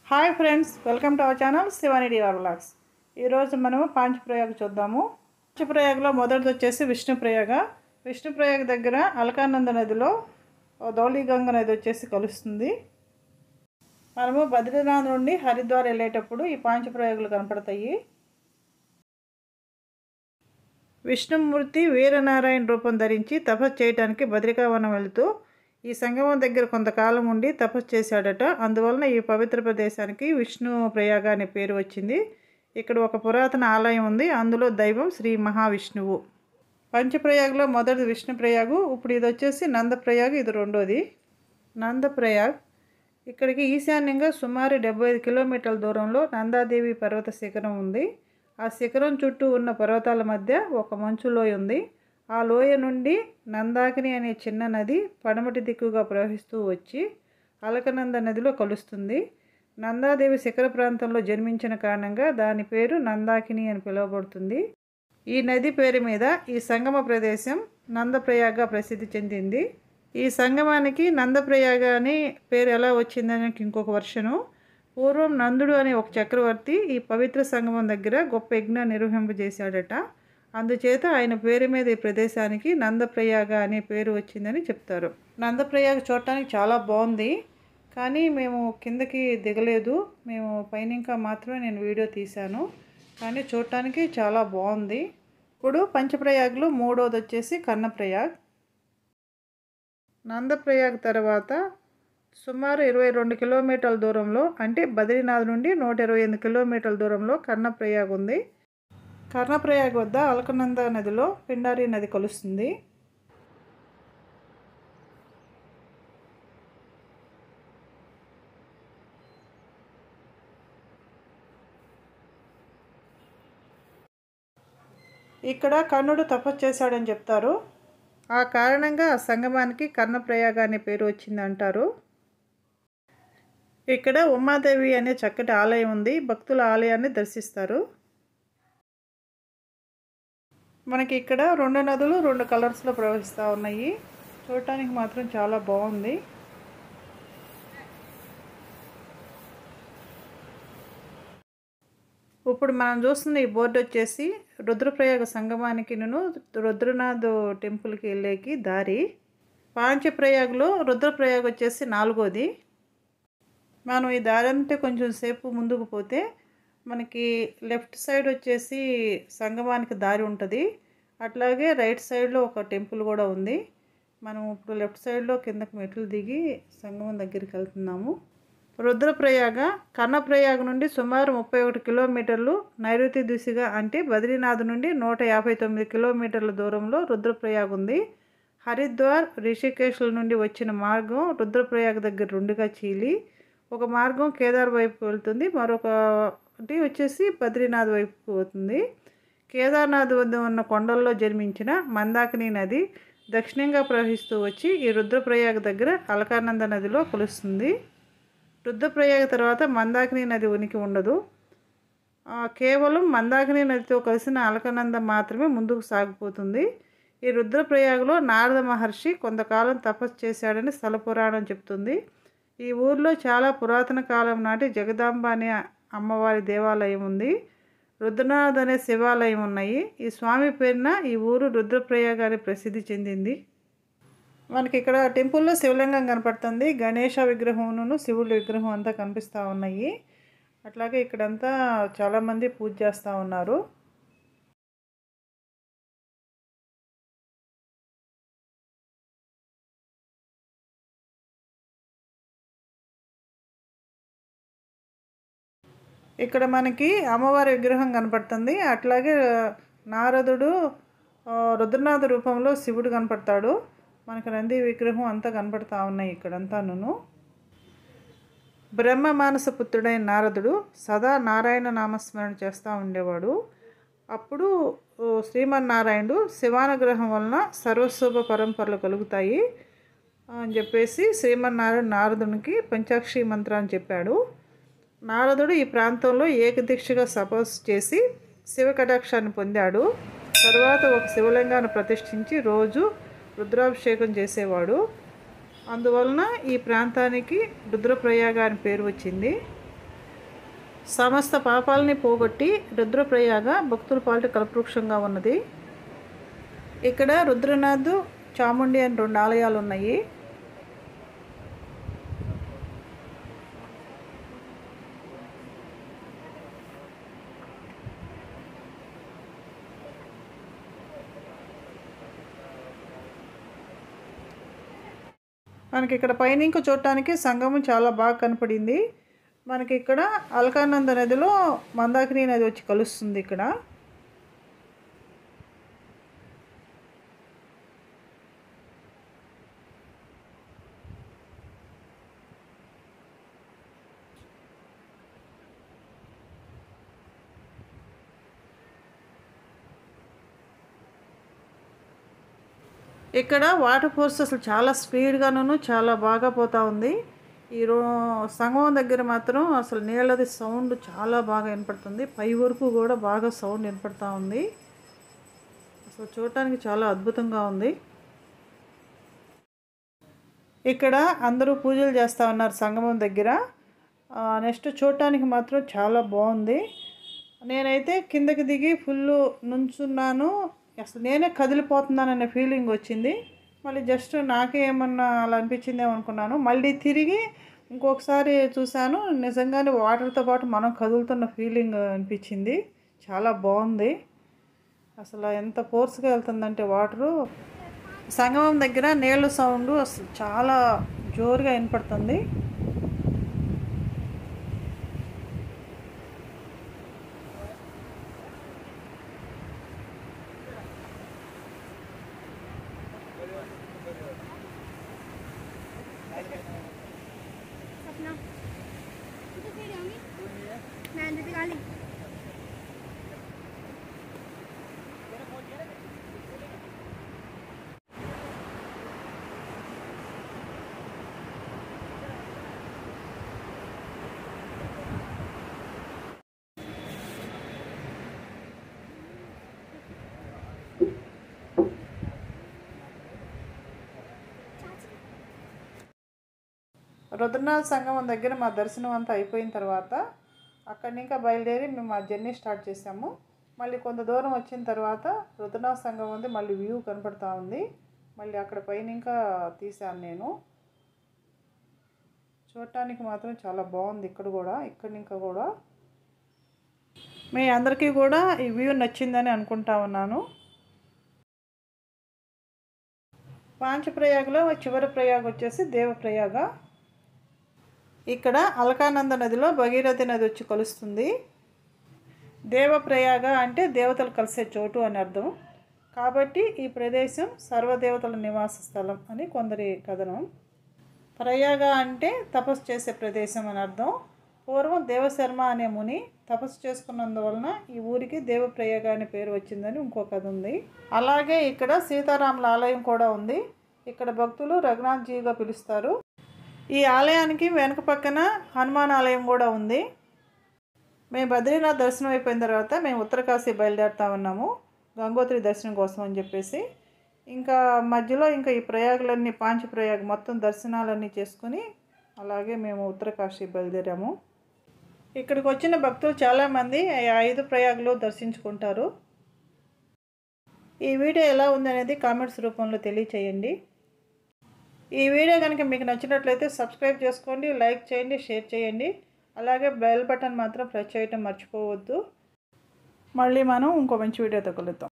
hi friends welcome to our channel Shivani D R vlogs ఈరోజు మనము పాంచప్రయాగ చూద్దాము పాంచప్రయాగలో మొదటిది వచ్చేసి విష్ణుప్రయాగ విష్ణుప్రయాగ దగ్గర అలకానంద నదిలో ధౌళీగంగ నది వచ్చేసి కలుస్తుంది మనము బద్రీనాథ్ నుండి హరిద్వార్ వెళ్ళేటప్పుడు ఈ పాంచప్రయాగులు కనపడతాయి విష్ణుమూర్తి వీరనారాయణ రూపం ధరించి తపస్సు చేయడానికి బద్రికావనం వెళుతూ ఈ సంగమం దగ్గర కొంతకాలం ఉండి తపస్సు చేశాడట అందువలన ఈ పవిత్ర ప్రదేశానికి విష్ణు ప్రయాగ అనే పేరు వచ్చింది ఇక్కడ ఒక పురాతన ఆలయం ఉంది అందులో దైవం శ్రీ మహావిష్ణువు పంచప్రయాగ్లో మొదటి విష్ణు ప్రయాగు ఇప్పుడు ఇది వచ్చేసి నందప్రయాగ్ ఇది రెండోది నందప్రయాగ్ ఇక్కడికి ఈశాన్యంగా సుమారు డెబ్బై ఐదు కిలోమీటర్ల దూరంలో నందాదేవి పర్వత శిఖరం ఉంది ఆ శిఖరం చుట్టూ ఉన్న పర్వతాల మధ్య ఒక మంచు లోయ ఉంది ఆ లోయ నుండి నందాకిని అనే చిన్న నది పడమటి దిక్కుగా ప్రవహిస్తూ వచ్చి అలకనంద నదిలో కలుస్తుంది నందాదేవి శిఖర ప్రాంతంలో జన్మించిన కారణంగా దాని పేరు నందాకిని అని పిలువబడుతుంది ఈ నది పేరు మీద ఈ సంగమ ప్రదేశం నందప్రయాగ ప్రసిద్ధి చెందింది ఈ సంగమానికి నందప్రయాగ అని పేరు ఎలా వచ్చిందని ఇంకొక వర్షను పూర్వం నందుడు అనే ఒక చక్రవర్తి ఈ పవిత్ర సంగమం దగ్గర గొప్ప యజ్ఞ నిర్వహింపజేశాడట అందుచేత ఆయన పేరు మీద ఈ ప్రదేశానికి నందప్రయాగ అనే పేరు వచ్చిందని చెప్తారు నందప్రయాగ చూడటానికి చాలా బాగుంది కానీ మేము కిందకి దిగలేదు మేము పైన ఇంకా మాత్రమే నేను వీడియో తీశాను కానీ చూడటానికి చాలా బాగుంది ఇప్పుడు పంచప్రయాగ్లో మూడోది వచ్చేసి కన్నప్రయాగ్ నందప్రయాగ్ తర్వాత సుమారు ఇరవై రెండు కిలోమీటర్ల దూరంలో అంటే బద్రీనాథ్ నుండి నూట ఇరవై ఎనిమిది కిలోమీటర్ల దూరంలో కర్ణప్రయాగ్ ఉంది కర్ణప్రయాగ్ వద్ద అలకనంద నదిలో పిండారి నది కలుస్తుంది ఇక్కడ కర్ణుడు తపస్సు చేశాడని చెప్తారు ఆ కారణంగా ఆ సంగమానికి కర్ణప్రయాగ అనే పేరు వచ్చింది అంటారు ఇక్కడ ఉమాదేవి అనే చక్కటి ఆలయం ఉంది భక్తుల ఆలయాన్ని దర్శిస్తారు మనకి ఇక్కడ రెండు నదులు రెండు కలర్స్లో ప్రవహిస్తూ ఉన్నాయి చూడటానికి మాత్రం చాలా బాగుంది ఇప్పుడు మనం చూస్తున్న ఈ బోర్డు వచ్చేసి రుద్రప్రయాగ సంగమానికి నేను రుద్రనాథ్ టెంపుల్కి వెళ్ళేకి దారి పాంచప్రయాగ్లో రుద్రప్రయాగ్ వచ్చేసి నాలుగోది మనం ఈ దారి అంటే కొంచెం సేపు ముందుకు పోతే మనకి లెఫ్ట్ సైడ్ వచ్చేసి సంగమానికి దారి ఉంటుంది అట్లాగే రైట్ సైడ్లో ఒక టెంపుల్ కూడా ఉంది మనం ఇప్పుడు లెఫ్ట్ సైడ్లో కిందకి మెట్లు దిగి సంగమం దగ్గరికి వెళ్తున్నాము రుద్రప్రయాగ కన్నప్రయాగ నుండి సుమారు ముప్పై ఒకటి కిలోమీటర్లు నైరుతి దిశగా అంటే బద్రీనాథ్ నుండి నూట యాభై తొమ్మిది కిలోమీటర్ల దూరంలో రుద్రప్రయాగ ఉంది హరిద్వార్ రిషికేశ్ల నుండి వచ్చిన మార్గం రుద్రప్రయాగ దగ్గర రెండుగా చీలి ఒక మార్గం కేదార్ వైపు వెళ్తుంది మరొకటి వచ్చేసి బద్రీనాథ్ వైపు పోతుంది కేదార్నాథ్ వద్ద ఉన్న కొండల్లో జన్మించిన మందాకిని నది దక్షిణంగా ప్రవహిస్తూ వచ్చి ఈ రుద్రప్రయాగ దగ్గర అలకానంద నదిలో కలుస్తుంది రుద్రప్రయాగ తర్వాత మందాకిని నది ఉనికి ఉండదు కేవలం మందాకిని నదితో కలిసిన అలకనంద మాత్రమే ముందుకు సాగిపోతుంది ఈ రుద్రప్రయాగలో నారద మహర్షి కొంతకాలం తపస్సు చేశాడని స్థల పురాణం చెప్తుంది ఈ ఊర్లో చాలా పురాతన కాలం నాటి జగదాంబ అనే అమ్మవారి దేవాలయం ఉంది రుద్రనాథ్ అనే శివాలయం ఉన్నాయి ఈ స్వామి పేరున ఈ ఊరు రుద్రప్రయాగ అని ప్రసిద్ధి చెందింది మనకి ఇక్కడ టెంపుల్లో శివలింగం కనపడుతుంది గణేష విగ్రహమును శివుడి విగ్రహం అంతా కనిపిస్తూ ఉన్నాయి అట్లాగే ఇక్కడంతా చాలామంది పూజ చేస్తూ ఉన్నారు ఇక్కడ మనకి అమ్మవారి విగ్రహం కనపడుతుంది అట్లాగే నారదుడు రుద్రనాథ రూపంలో శివుడు కనపడతాడు మనకు నంది విగ్రహం అంతా కనపడతా ఉన్నాయి ఇక్కడంతాను బ్రహ్మ మానస పుత్రుడైన నారదుడు సదా నారాయణ నామస్మరణ చేస్తూ ఉండేవాడు అప్పుడు శ్రీమన్నారాయణుడు శివానుగ్రహం వలన సర్వశుభ పరంపరలు కలుగుతాయి అని చెప్పేసి శ్రీమన్నారాయణ నారదునికి పంచాక్షి మంత్రాన్ని చెప్పాడు నారదుడు ఈ ప్రాంతంలో ఏకదీక్షగా సపోజ్ చేసి శివ కటాక్షాన్ని పొందాడు తర్వాత ఒక శివలింగాన్ని ప్రతిష్ఠించి రోజు రుద్రాభిషేకం చేసేవాడు అందువలన ఈ ప్రాంతానికి రుద్రప్రయాగ అని పేరు వచ్చింది సమస్త పాపాలని పోగొట్టి రుద్రప్రయాగ భక్తుల పాలిట కల్పవృక్షంగా ఉన్నది ఇక్కడ రుద్రనాథ్ చాముండి అని రెండు ఆలయాలు ఉన్నాయి మనకి ఇక్కడ పైన ఇంకా చూడటానికి సంగమం చాలా బాగా కనపడింది మనకి ఇక్కడ అల్కానంద నదిలో మందాకిని నది వచ్చి కలుస్తుంది ఇక్కడ ఇక్కడ వాటర్ ఫోర్స్ అసలు చాలా స్పీడ్గాను చాలా బాగా పోతూ ఉంది ఈ రో సంగమం దగ్గర మాత్రం అసలు నీళ్ళది సౌండ్ చాలా బాగా వినపడుతుంది పై వరకు కూడా బాగా సౌండ్ వినపడుతూ ఉంది అసలు చూడటానికి చాలా అద్భుతంగా ఉంది ఇక్కడ అందరూ పూజలు చేస్తూ ఉన్నారు సంగమం దగ్గర నెక్స్ట్ చూడటానికి మాత్రం చాలా బాగుంది నేనైతే కిందకి దిగి ఫుల్ నుంచున్నాను అసలు నేనే కదిలిపోతున్నాననే ఫీలింగ్ వచ్చింది మళ్ళీ జస్ట్ నాకే ఏమన్నా అలా అనిపించిందేమో అనుకున్నాను మళ్ళీ తిరిగి ఇంకొకసారి చూశాను నిజంగానే వాటర్తో పాటు మనం కదులుతున్న ఫీలింగ్ అనిపించింది చాలా బాగుంది అసలు ఎంత ఫోర్స్గా వెళ్తుందంటే వాటరు సంగమం దగ్గర నీళ్ళ సౌండ్ అసలు చాలా జోరుగా వినపడుతుంది सपना तू तो फिर जाऊंगी मैं अंदर दिखा ली రుద్రనాథ్ సంగమం దగ్గర మా దర్శనం అంతా అయిపోయిన తర్వాత అక్కడి ఇంకా బయలుదేరి మేము మా జర్నీ స్టార్ట్ చేసాము మళ్ళీ కొంత దూరం వచ్చిన తర్వాత రుద్రనాథ్ సంగమం ఉంది మళ్ళీ వ్యూ కనపడతా ఉంది మళ్ళీ అక్కడ పైన ఇంకా తీసాను నేను చూడటానికి మాత్రం చాలా బాగుంది ఇక్కడ కూడా ఇక్కడ ఇంకా కూడా మీ అందరికీ కూడా ఈ వ్యూ నచ్చిందని అనుకుంటా ఉన్నాను పాంచప్రయాగలో చివరి ప్రయాగ వచ్చేసి దేవప్రయాగ ఇక్కడ అలకానంద నదిలో భగీరథి నది వచ్చి కలుస్తుంది దేవప్రయాగ అంటే దేవతలు కలిసే చోటు అని అర్థం కాబట్టి ఈ ప్రదేశం సర్వదేవతల నివాస స్థలం అని కొందరి కథనం ప్రయాగ అంటే తపస్సు చేసే ప్రదేశం అని అర్థం పూర్వం దేవశర్మ అనే ముని తపస్సు చేసుకున్నందువలన ఈ ఊరికి దేవప్రయాగ అనే పేరు వచ్చిందని ఇంకో కథ ఉంది అలాగే ఇక్కడ సీతారాముల ఆలయం కూడా ఉంది ఇక్కడ భక్తులు రఘునాథ్జీగా పిలుస్తారు ఈ ఆలయానికి వెనక పక్కన హనుమాన్ ఆలయం కూడా ఉంది మేము బద్రీనాథ్ దర్శనం అయిపోయిన తర్వాత మేము ఉత్తరకాశీ బయలుదేరుతా ఉన్నాము గంగోత్రి దర్శనం కోసం అని చెప్పేసి ఇంకా మధ్యలో ఇంకా ఈ ప్రయాగులన్నీ పాంచ ప్రయాగ మొత్తం దర్శనాలన్నీ చేసుకుని అలాగే మేము ఉత్తరకాశీ బయలుదేరాము ఇక్కడికి వచ్చిన భక్తులు చాలామంది ఈ ఐదు ప్రయాగులు దర్శించుకుంటారు ఈ వీడియో ఎలా ఉందనేది కామెంట్స్ రూపంలో తెలియచేయండి ఈ వీడియో కనుక మీకు నచ్చినట్లయితే సబ్స్క్రైబ్ చేసుకోండి లైక్ చేయండి షేర్ చేయండి అలాగే బెల్ బటన్ మాత్రం ప్రెస్ చేయటం మర్చిపోవద్దు మళ్ళీ మనం ఇంకో మంచి వీడియోతో కలుద్దాం